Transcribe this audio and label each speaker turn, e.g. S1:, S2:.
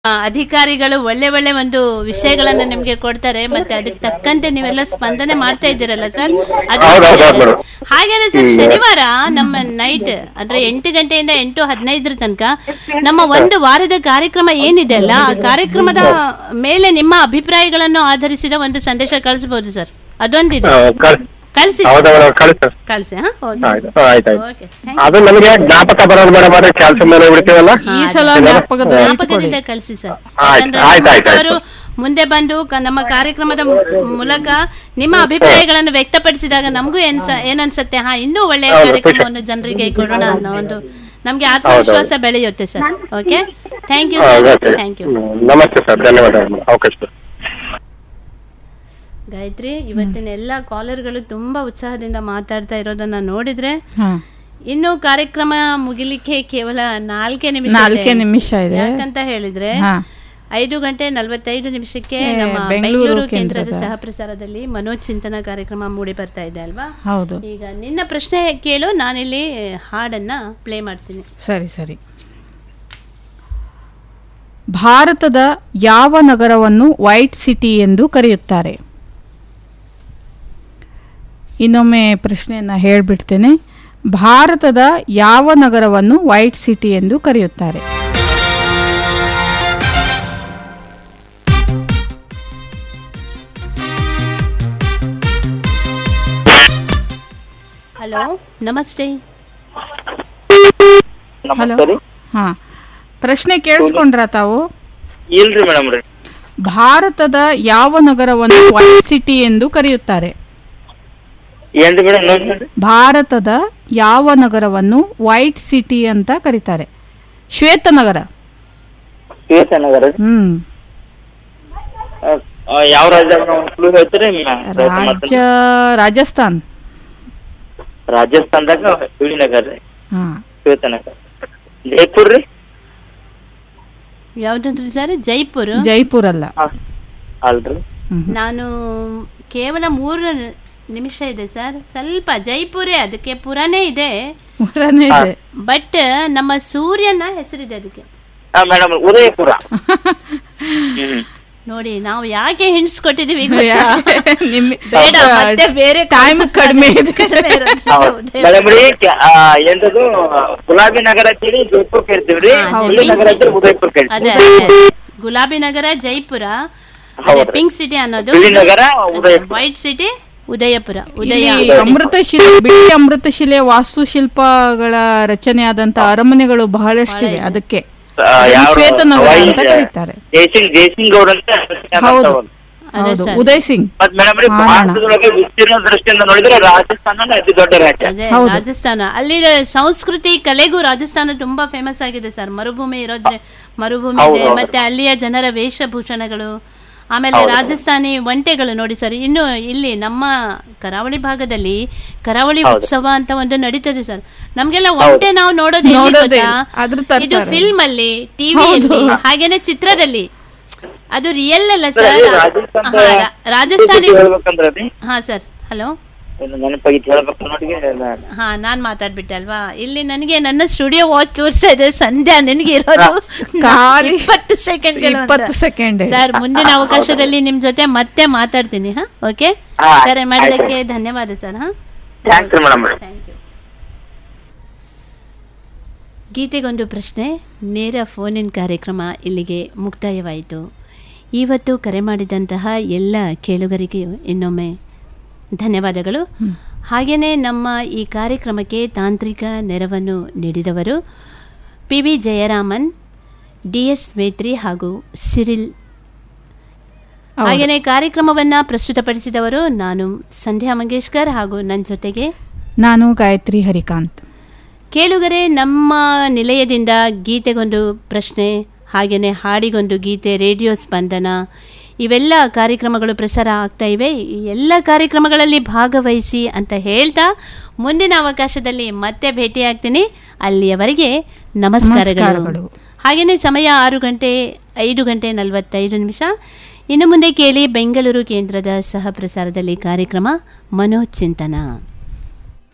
S1: ಆ, ಅಧಿಕಾರಿಗಳು ಒಳ್ಳೆ ಒಳ್ಳೆ ಒಂದು ವಿಷಯಗಳನ್ನ ನಿಮ್ಗೆ ಕೊಡ್ತಾರೆ ಮತ್ತೆ ಅದಕ್ಕೆ ತಕ್ಕಂತೆ ನೀವೆಲ್ಲ ಸ್ಪಂದನೆ ಮಾಡ್ತಾ ಇದ್ದೀರಲ್ಲ ಸರ್ ಅದು
S2: ಹೌದು, ಹೌದು, ಹೌದು, ಮೇಡಮ್.
S1: ಹಾಗೇನೆ ಸರ್ ಶನಿವಾರ ನಮ್ಮ ನೈಟ್ ಅಂದ್ರೆ ಎಂಟು ಗಂಟೆಯಿಂದ ಎಂಟು ಹದಿನೈದರ ತನಕ ನಮ್ಮ ಒಂದು ವಾರದ ಕಾರ್ಯಕ್ರಮ ಏನಿದೆ ಅಲ್ಲ ಆ ಕಾರ್ಯಕ್ರಮದ ಮೇಲೆ ನಿಮ್ಮ ಅಭಿಪ್ರಾಯಗಳನ್ನು ಆಧರಿಸಿದ ಒಂದು ಸಂದೇಶ ಕಳಿಸಬಹುದು ಸರ್ ಅದೊಂದಿದೆ ಕಳಿಸಿ
S2: ಹೌದಾ ಮೇಡಮ್ ಕಳಿಸಿ ಸರ್
S1: ಕಳಿಸಿ ಹಾ ಓಕೆ
S2: ಆಯ್ತು ಆಯ್ತು ಆಯ್ತು
S1: ಓಕೆ
S2: ಅದು ನಮಗೆ ಜ್ಞಾಪಕ ಬರೋದು ಮೇಡಮ್ ಆದ್ರೆ ಕೆಲಸ ಮೇಲೆ ಬಿಡ್ತೀವಲ್ಲ
S3: ಈ ಸಲ ಜ್ಞಾಪಕದ
S1: ಜ್ಞಾಪಕದಿಂದ ಕಳಿಸಿ ಸರ್
S2: ಆಯ್ತು,
S1: ಯಾಕಂದ್ರೆ
S2: ಆಯ್ತು, ಆಯ್ತು,
S1: ಅವರು ಮುಂದೆ ಬಂದು ಕ- ನಮ್ಮ ಕಾರ್ಯಕ್ರಮದ ಮು- ಮೂಲಕ ನಿಮ್ಮ ಅಭಿಪ್ರಾಯಗಳನ್ನು ವ್ಯಕ್ತಪಡಿಸಿದಾಗ ನಮಗೂ ಏನ್ಸ ಏನನ್ಸುತ್ತೆ ಹಾ ಇನ್ನೂ ಒಳ್ಳೆಯ
S2: ಹೌದು,
S1: ಕಾರ್ಯಕ್ರಮವನ್ನು ಜನರಿಗೆ ಕೊಡೋಣ ಅನ್ನೋ ಒಂದು ನಮ್ಗೆ ಆತ್ಮವಿಶ್ವಾಸ ಬೆಳೆಯುತ್ತೆ ಸರ್ ಓಕೆ ಥ್ಯಾಂಕ್ ಯು
S2: ಹೌದು,
S1: ಸರ್
S2: ಓಕೆ.
S1: ಥ್ಯಾಂಕ್ ಯು
S2: ಹ್ಮ್, ನಮಸ್ತೆ ಸರ್ ಧನ್ಯವಾದಗಳು ಅವಕಾಶ ಸರ್
S1: ಗಾಯತ್ರಿ ಇವತ್ತಿನ ಎಲ್ಲ ಕಾಲರ್ಗಳು ತುಂಬಾ ಉತ್ಸಾಹದಿಂದ ಮಾತಾಡ್ತಾ ಇರೋದನ್ನ ನೋಡಿದ್ರೆ
S3: ಹಾ
S1: ಇನ್ನು ಕಾರ್ಯಕ್ರಮ ಮುಗಿಲಿಕ್ಕೆ ಕೇವಲ ನಾಲ್ಕೇ ನಿಮಿಷ
S3: ನಾಲ್ಕೇ
S1: ಇದೆ.
S3: ನಿಮಿಷ ಇದೆ.
S1: ಯಾಕಂತ ಹೇಳಿದ್ರೆ
S3: ಹಾ.
S1: ಐದು ಗಂಟೆ ನಲವತ್ತೈದು ನಿಮಿಷಕ್ಕೆ
S3: ಏ,
S1: ನಮ್ಮ
S3: ಬೆಂಗಳೂರು
S1: ಬೆಂಗಳೂರು ಕೇಂದ್ರದ
S3: ಕೇಂದ್ರದ.
S1: ಸಹ ಪ್ರಸಾರದಲ್ಲಿ ಮನೋಜ್ ಚಿಂತನ ಕಾರ್ಯಕ್ರಮ ಮೂಡಿ ಬರ್ತಾ ಇದೆ ಅಲ್ವಾ
S3: ಹೌದು
S1: ಈಗ ನಿನ್ನ ಪ್ರಶ್ನೆ ಕೇಳು ನಾನಿಲ್ಲಿ ಹಾಡನ್ನ ಪ್ಲೇ ಮಾಡ್ತೀನಿ
S3: ಸರಿ ಸರಿ ಭಾರತದ ಯಾವ ನಗರವನ್ನು ವೈಟ್ ಸಿಟಿ ಎಂದು ಕರೆಯುತ್ತಾರೆ ಇನ್ನೊಮ್ಮೆ ಪ್ರಶ್ನೆಯನ್ನು ಹೇಳ್ಬಿಡ್ತೇನೆ ಭಾರತದ ಯಾವ ನಗರವನ್ನು ವೈಟ್ ಸಿಟಿ ಎಂದು ಕರೆಯುತ್ತಾರೆ
S1: ಹಲೋ ನಮಸ್ತೆ
S3: ಹಲೋ ಹಾ ಪ್ರಶ್ನೆ ಕೇಳಿಸ್ಕೊಂಡ್ರಾ ತಾವು
S4: ಇಲ್ರಿ ಮೇಡಮ್ ರೀ
S3: ಭಾರತದ ಯಾವ ನಗರವನ್ನು ವೈಟ್ ಸಿಟಿ ಎಂದು ಕರೆಯುತ್ತಾರೆ
S4: ಏನ್ರಿ ಮೇಡಮ್ ನೋಡ್ರಿ
S3: ಭಾರತದ ಯಾವ ನಗರವನ್ನು ವೈಟ್ ಸಿಟಿ ಅಂತ ಕರೀತಾರೆ ಶ್ವೇತನಗರ
S4: ನಗರ
S3: ಹ್ಮ್
S4: ಯಾವ ರಾಜ್ಯ ಕ್ಲೂ ಹೇಳ್ತೀರಿ
S3: ರಾಜ್ಯ ರಾಜಸ್ಥಾನ್
S4: ರಾಜಸ್ಥಾನದಾಗ ನಗರ ರೀ
S3: ಹಾ
S4: ಶ್ವೇತನಗರ ಜೈಪುರ್ ರೀ
S1: ಯಾವ್ದಂದ್ರಿ ಸರ್ ಜೈಪುರ್
S3: ಜೈಪುರ್ ಅಲ್ಲ
S4: ಹಾ. ಅಲ್ರಿ
S3: ಹ್ಮ್.
S1: ನಾನು ಕೇವಲ ಮೂರು ನಿಮಿಷ ಇದೆ ಸರ್ ಸ್ವಲ್ಪ ಜೈಪುರೇ ಅದಕ್ಕೆ ಪುರಾನೇ ಇದೆ
S3: ಮೂರನೇ ಇದೆ
S1: ಬಟ್ ನಮ್ಮ ಸೂರ್ಯನ ಹೆಸರಿದೆ ಅದಕ್ಕೆ
S4: ಹಾ ಮೇಡಮ್ ಉದಯಪುರ ಹ್ಮ್
S1: ನೋಡಿ ನಾವು ಯಾಕೆ ಹಿಂಟ್ಸ್ ಕೊಟ್ಟಿದೀವಿ ಗೊತ್ತಾ?
S3: ನಿಮ್-
S1: ಬೇಡ ಮತ್ತೆ ಬೇರೆ
S3: ಟೈಮ್ ಕಡಿಮೆ ಇದೆ
S1: ಕಡಿಮೆ ಇರೋದು. ಹೌದು.
S4: ಮೇಡಮ್ ರೀ ಕ- ಆ, ಎಂತದು ಗುಲಾಬಿ ನಗರ ಅಂತೇಳಿ ಜೈಪುರ್ ಕೇಳ್ತೀವ್ರಿ
S1: ಹಾ, ಅದೇ
S4: ಹುಲಿ ನಗರ
S1: pink
S4: ಅಂತೇಳಿ ಉದಯಪುರ
S1: ಅದೇ
S4: ಕೇಳ್ತೀವಿ
S1: ಅದೇ. ಗುಲಾಬಿ ನಗರ ಜೈಪುರ ಅದೇ
S4: ಹೌದ್ರಿ.
S1: ಪಿಂಕ್ ಸಿಟಿ ಅನ್ನೋದು
S4: ಬಿಳಿ ನಗರ ಉದಯಪುರ
S1: ವೈಟ್ ಸಿಟಿ ಉದಯಪುರ ಉದಯ
S3: ಇಲ್ಲಿ ಅಮೃತಶಿಲೆ ಬಿಳಿ ಅಮೃತಶಿಲೆ ವಾಸ್ತುಶಿಲ್ಪಗಳ ರಚನೆಯಾದಂತ ಅರಮನೆಗಳು ಬಹಳಷ್ಟಿವೆ ಅದಕ್ಕೆ
S4: ಆ, ಯಾವ
S3: ಶ್ವೇತನಗರ ಅಂತ
S4: ವೈ-
S3: ಕರೀತಾರೆ
S4: ಜಯಸಿಂಗ್ ಜಯಸಿಂಗ್ ಗೌಡ್ ಅಂತ
S3: ಹೌದು.
S1: ಅದೇ
S3: ಹೌದು
S1: ಸರ್.
S3: ಉದಯ್ ಸಿಂಗ್
S4: ಮತ್ ಮೇಡಮ್ ರೀ
S3: ಮಾಡೋಣ.
S4: ಭಾರತದೊಳಗೆ ವಿಸ್ತೀರ್ಣ ದೃಷ್ಟಿಯಿಂದ ನೋಡಿದ್ರೆ ರಾಜಸ್ಥಾನ ಅತಿ ದೊಡ್ಡ ರಾಜ್ಯ
S1: ಅದೇ
S3: ಹೌದು.
S1: ರಾಜಸ್ಥಾನ ಅಲ್ಲಿ ಸಂಸ್ಕೃತಿ ಕಲೆಗೂ ರಾಜಸ್ಥಾನ ತುಂಬಾ ಫೇಮಸ್ ಆಗಿದೆ ಸರ್ ಮರುಭೂಮಿ ಇರೋದ್ರೆ ಮರುಭೂಮಿ
S4: ಹೌದು,
S1: ಇದೆ
S4: ಹೌದು.
S1: ಮತ್ತೆ ಅಲ್ಲಿಯ ಜನರ ವೇಷಭೂಷಣಗಳು ಆಮೇಲೆ ರಾಜಸ್ಥಾನಿ ಒಂಟೆಗಳು ನೋಡಿ ಸರ್ ಇನ್ನು ಇಲ್ಲಿ ನಮ್ಮ ಕರಾವಳಿ ಭಾಗದಲ್ಲಿ ಕರಾವಳಿ
S4: ಹೌದು.
S1: ಉತ್ಸವ ಅಂತ ಒಂದು ನಡೀತದೆ ಸರ್ ನಮ್ಗೆಲ್ಲ ಒಂಟೆ ನಾವು ನೋಡೋದು ಎಲ್ಲಿ
S3: ನೋಡೋದೇ
S1: ಗೊತ್ತಾ?
S3: ಇಲ್ಲ. ಅದ್ರ ತರ್ತಾರೆ.
S1: ಇದು ಫಿಲ್ಮ್ ಅಲ್ಲಿ ಟಿವಿಯಲ್ಲಿ ಹಾಗೇನೆ ಚಿತ್ರದಲ್ಲಿ ಅದು ರಿಯಲ್ ಅಲ್ಲ ಸರ್
S4: ರಾಜಸ್ಥಾನ
S1: ಹಾ, ರಾ- ರಾಜಸ್ಥಾನಿ
S4: ಹೇಳ್ಬೇಕಂದ್ರೆ ರೀ
S1: ಹಾ ಸರ್ ಹಲೋ
S4: ಇನ್ನು ನೆನಪಾಗಿತ್ತು ಹೇಳ್ಬೇಕು ನೋಡಿ
S1: ಹಾ ನಾನ್ ಮಾತಾಡ್ಬಿಟ್ಟೆ ಅಲ್ವಾ ಇಲ್ಲಿ ನನಗೆ ನನ್ನ ಸ್ಟುಡಿಯೋ ವಾಚ್ ತೋರಿಸ್ತಾ ಇದೆ ಸಂಧ್ಯಾ ನಿನಗೆ ಇರೋದು
S3: ಖಾಲಿ
S1: ಇಪ್ಪತ್ತು ಸೆಕೆಂಡ್
S3: ಇಪ್ಪತ್ತು ಸೆಕೆಂಡ್
S1: ಸರ್ ಮುಂದಿನ ಅವಕಾಶದಲ್ಲಿ ನಿಮ್ ಜೊತೆ ಮತ್ತೆ ಮಾತಾಡ್ತೀನಿ ಹಾ ಓಕೆ
S4: ಹಾ,
S1: ಕರೆ ಮಾಡಿದ್ದಕ್ಕೆ ಧನ್ಯವಾದ ಸರ್ ಹಾ
S4: ಥ್ಯಾಂಕ್ಸ್ ರೀ ಮೇಡಮ್
S1: ಥ್ಯಾಂಕ್ ಯು ಗೀತೆಗೊಂದು ಪ್ರಶ್ನೆ ನೇರ ಫೋನ್ ಇನ್ ಕಾರ್ಯಕ್ರಮ ಇಲ್ಲಿಗೆ ಮುಕ್ತಾಯವಾಯಿತು ಇವತ್ತು ಕರೆ ಮಾಡಿದಂತಹ ಎಲ್ಲ ಕೇಳುಗರಿಗೆ ಇನ್ನೊಮ್ಮೆ ಧನ್ಯವಾದಗಳು ಹಾಗೆಯೇ ನಮ್ಮ ಈ ಕಾರ್ಯಕ್ರಮಕ್ಕೆ ತಾಂತ್ರಿಕ ನೆರವನ್ನು ನೀಡಿದವರು P V Jayaraman D S Metri ಹಾಗೂ ಸಿರಿಲ್ ಹಾಗೆಯೇ ಕಾರ್ಯಕ್ರಮವನ್ನು ಪ್ರಸ್ತುತಪಡಿಸಿದವರು ನಾನು ಸಂಧ್ಯಾ ಮಂಗೇಶ್ಕರ್ ಹಾಗೂ ನನ್ನ ಜೊತೆಗೆ
S3: ನಾನು ಗಾಯತ್ರಿ ಹರಿಕಾಂತ್
S1: ಕೇಳುಗರೆ ನಮ್ಮ ನಿಲಯದಿಂದ ಗೀತೆಗೊಂದು ಪ್ರಶ್ನೆ ಹಾಗೆಯೇ ಹಾಡಿಗೊಂದು ಗೀತೆ ರೇಡಿಯೋ ಸ್ಪಂದನ ಇವೆಲ್ಲ ಕಾರ್ಯಕ್ರಮಗಳು ಪ್ರಸಾರ ಆಗ್ತಾ ಇವೆ ಈ ಎಲ್ಲ ಕಾರ್ಯಕ್ರಮಗಳಲ್ಲಿ ಭಾಗವಹಿಸಿ ಅಂತ ಹೇಳ್ತಾ ಮುಂದಿನ ಅವಕಾಶದಲ್ಲಿ ಮತ್ತೆ ಭೇಟಿಯಾಗ್ತೀನಿ ಅಲ್ಲಿಯವರೆಗೆ ನಮಸ್ಕಾರಗಳು
S3: ನಮಸ್ಕಾರಗಳು.
S1: ಹಾಗೆಯೇ ಸಮಯ ಆರು ಗಂಟೆ ಐದು ಗಂಟೆ ನಲವತ್ತೈದು ನಿಮಿಷ ಇನ್ನು ಮುಂದೆ ಕೇಳಿ ಬೆಂಗಳೂರು ಕೇಂದ್ರದ ಸಹ ಪ್ರಸಾರದಲ್ಲಿ ಕಾರ್ಯಕ್ರಮ ಮನೋಚಿಂತನ